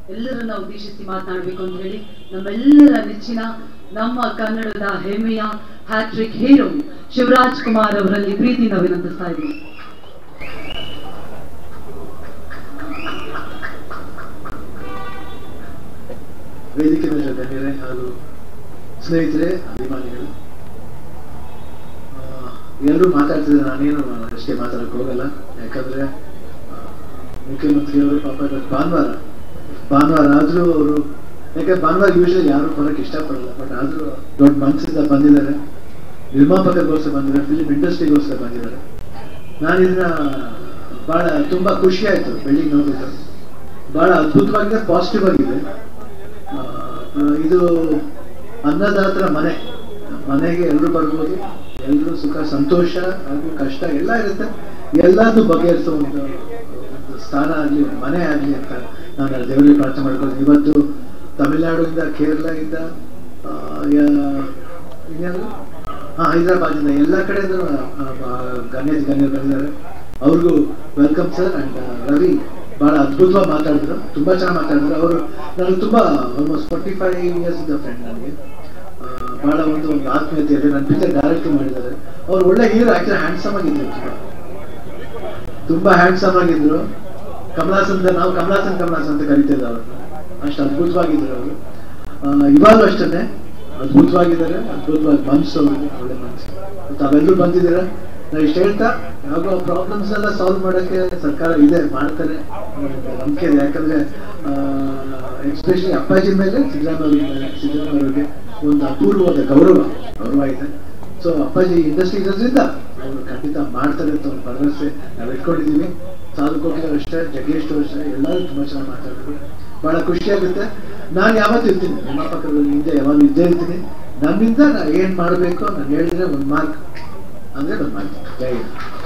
ಎಲ್ಲರನ್ನ ಉದ್ದೇಶಿಸಿ ಮಾತನಾಡಬೇಕು ಅಂತ ಹೇಳಿ ನಮ್ಮೆಲ್ಲರ ನೆಚ್ಚಿನ ನಮ್ಮ ಕನ್ನಡದ ಹೆಮ್ಮೆಯ ಹ್ಯಾಟ್ರಿಕ್ ಹೀರೋ ಶಿವರಾಜ್ ಕುಮಾರ್ ಅವರಲ್ಲಿ ಪ್ರೀತಿಯಿಂದ ವಿನಂತಿಸ್ತಾ ಇದ್ದೀನಿ ವೇದಿಕೆ ಮೇಲೆ ಗಣ್ಯರೇ ಹಾಗೂ ಸ್ನೇಹಿತರೆ ಅಭಿಮಾನಿಗಳು ಎಲ್ಲರೂ ಮಾತಾಡ್ತಿದ್ದಾರೆ ನಾನೇನು ಅಷ್ಟೇ ಮಾತಾಡಕ್ಕೆ ಹೋಗಲ್ಲ ಯಾಕಂದ್ರೆ ಆ, ಮುಖ್ಯಮಂತ್ರಿಯವರು ಪಾಪ ಇವತ್ತು ಭಾನುವಾರ ಭಾನುವಾರ ಆದ್ರೂ ಅವರು ಯಾಕಂದ್ರೆ ಭಾನುವಾರ ಯೂಶಲಿ ಯಾರು ಬರೋಕ್ಕೆ ಇಷ್ಟಪಡಲ್ಲ ಬಟ್ ಆದ್ರೂ ದೊಡ್ಡ ಮನಸ್ಸಿಂದ ಬಂದಿದ್ದಾರೆ ನಿರ್ಮಾಪಕರಿಗೋಸ್ಕರ ಬಂದಿದ್ದಾರೆ ಫಿಲಿಂ ಇಂಡಸ್ಟ್ರಿಗೋಸ್ಕರ ಬಂದಿದ್ದಾರೆ ನಾನು ಇದನ್ನ ಬಹಳ ತುಂಬಾ ಖುಷಿ ಆಯ್ತು ಬೆಳಿಗ್ಗೆ ನೋಡಿದ್ದು ಬಹಳ ಅದ್ಭುತವಾಗಿದೆ ಪಾಸಿಟಿವ್ ಆಗಿದೆ ಆ, ಇದು ಅನ್ನದಾತರ ಮನೆ ಮನೆಗೆ ಎಲ್ಲರೂ ಬರ್ಬೋದು ಎಲ್ಲರೂ ಸುಖ ಸಂತೋಷ ಹಾಗೂ ಕಷ್ಟ ಎಲ್ಲ ಇರುತ್ತೆ ಎಲ್ಲದೂ ಬಗೆಹರಿಸೋ ಒಂದು ಒಂದು ಸ್ಥಾನ ಆಗಲಿ ಮನೆ ಆಗಲಿ ಅಂತ ನಾನು ದೇವರಿಗೆ ಪ್ರಾರ್ಥನೆ ಮಾಡ್ಕೊಳ್ತೀನಿ ಇವತ್ತು ತಮಿಳುನಾಡಿಂದ ಕೇರಳದಿಂದ ಆ, ಯಾ- ಇನ್ಯಾವುದು ಹಾ ಹೈದರಾಬಾದಿಂದ ಎಲ್ಲ ಕಡೆಯಿಂದ ಗಣ್ಯ ಗಣ್ಯರು ಬಂದಿದ್ದಾರೆ ಅವ್ರಿಗೂ ವೆಲ್ಕಮ್ ಸರ್ ಅಂಡ್ ರವಿ ಬಹಳ ಅದ್ಭುತವಾಗಿ ಮಾತಾಡಿದ್ರು ತುಂಬಾ ಚೆನ್ನಾಗಿ ಮಾತಾಡಿದ್ರು ಅವರು ನನಗೆ ತುಂಬಾ ಆಲ್ಮೋಸ್ಟ್ ಫೋರ್ಟಿ ಫೈವ್ ಇಯರ್ಸ್ ಇದ್ದ ಫ್ರೆಂಡ್ ನನಗೆ ಆ, ಬಹಳ ಒಂದು ಒಂದು ಆತ್ಮೀಯತೆ ಇದೆ ನನ್ನ ಪಿಕ್ಚರ್ ಡೈರೆಕ್ಟ್ ಮಾಡಿದ್ದಾರೆ ಅವ್ರು ಒಳ್ಳೆ ಹೀರೋ ಆಕ್ಚುಲಿ ಹ್ಯಾಂಡ್ಸಮ್ ಆಗಿದ್ರು ತುಂಬಾ ತುಂಬಾ ಹ್ಯಾಂಡ್ಸಮ್ ಆಗಿದ್ರು ಕಮಲಾಸನ್ ನಾವು ಕಮಲಾಸನ್ ಕಮಲಾಸನ್ ಅಂತ ಕರಿತಿದ್ದೆ ಅವ್ರನ್ನ ಅಷ್ಟು ಅದ್ಭುತವಾಗಿದ್ರು ಅವರು ಇವಾಗಲೂ ಅಷ್ಟೇ ಅದ್ಭುತವಾಗಿದ್ದಾರೆ ಅದ್ಭುತವಾಗಿ ಮನ್ಸು ಅವ್ರಿಗೆ ಒಳ್ಳೆ ಮನ್ಸು ತಾವೆಲ್ಲರೂ ಬಂದಿದ್ದೀರಾ ನಾವು ಇಷ್ಟು ಹೇಳ್ತಾ ಯಾವ ಪ್ರಾಬ್ಲಮ್ಸ್ ಎಲ್ಲ ಸಾಲ್ವ್ ಮಾಡೋಕ್ಕೆ ಸರ್ಕಾರ ಇದೆ ಮಾಡ್ತಾರೆ ಅನ್ನೋ ನಂಬಿಕೆ ಇದೆ ಯಾಕಂದ್ರೆ ಎಸ್ಪೆಷಲಿ ಅಪ್ಪಾಜಿ ಮೇಲೆ ಸಿದ್ದರಾಮಯ್ಯ ಮೇಲೆ ಸಿದ್ದರಾಮಯ್ಯ ಅವರಿಗೆ ಒಂದು ಅಪೂರ್ವವಾದ ಗೌರವ ಗೌರವ ಇದೆ ಸೊ ಅಪ್ಪಾಜಿ ಇಂಡಸ್ಟ್ರಿ ಇರೋದ್ರಿಂದ ಅವರು ಖಂಡಿತ ಮಾಡ್ತಾರೆ ಅಂತ ಒಂದು ಭರವಸೆ ನಾವು ಇಟ್ಕೊಂಡಿದ್ದೀವಿ ಸಾಧುಕೋಟಿಯವರು ಅಷ್ಟೇ ಜಗೇಶ್ ಅವರು ಅಷ್ಟೇ ಎಲ್ಲರೂ ತುಂಬಾ ಚೆನ್ನಾಗಿ ಮಾತಾಡಿದ್ರು ಬಹಳ ಖುಷಿಯಾಗುತ್ತೆ ನಾನು ಯಾವತ್ತೂ ಇರ್ತೀನಿ ನಿರ್ಮಾಪಕರು ಹಿಂದೆ ಯಾವಾಗಲೂ ಇದ್ದೇ ಇರ್ತೀನಿ ನನ್ನಿಂದ ನಾನು ಏನ್ ಮಾಡಬೇಕು ನಾನು ಹೇಳಿದ್ರೆ ಒಂದು ಮಾರ್ಕ್ ಅಂದ್ರೆ ಒಂದು ಮಾರ್ಕ್ ಜೈ ಹಿಂದ್.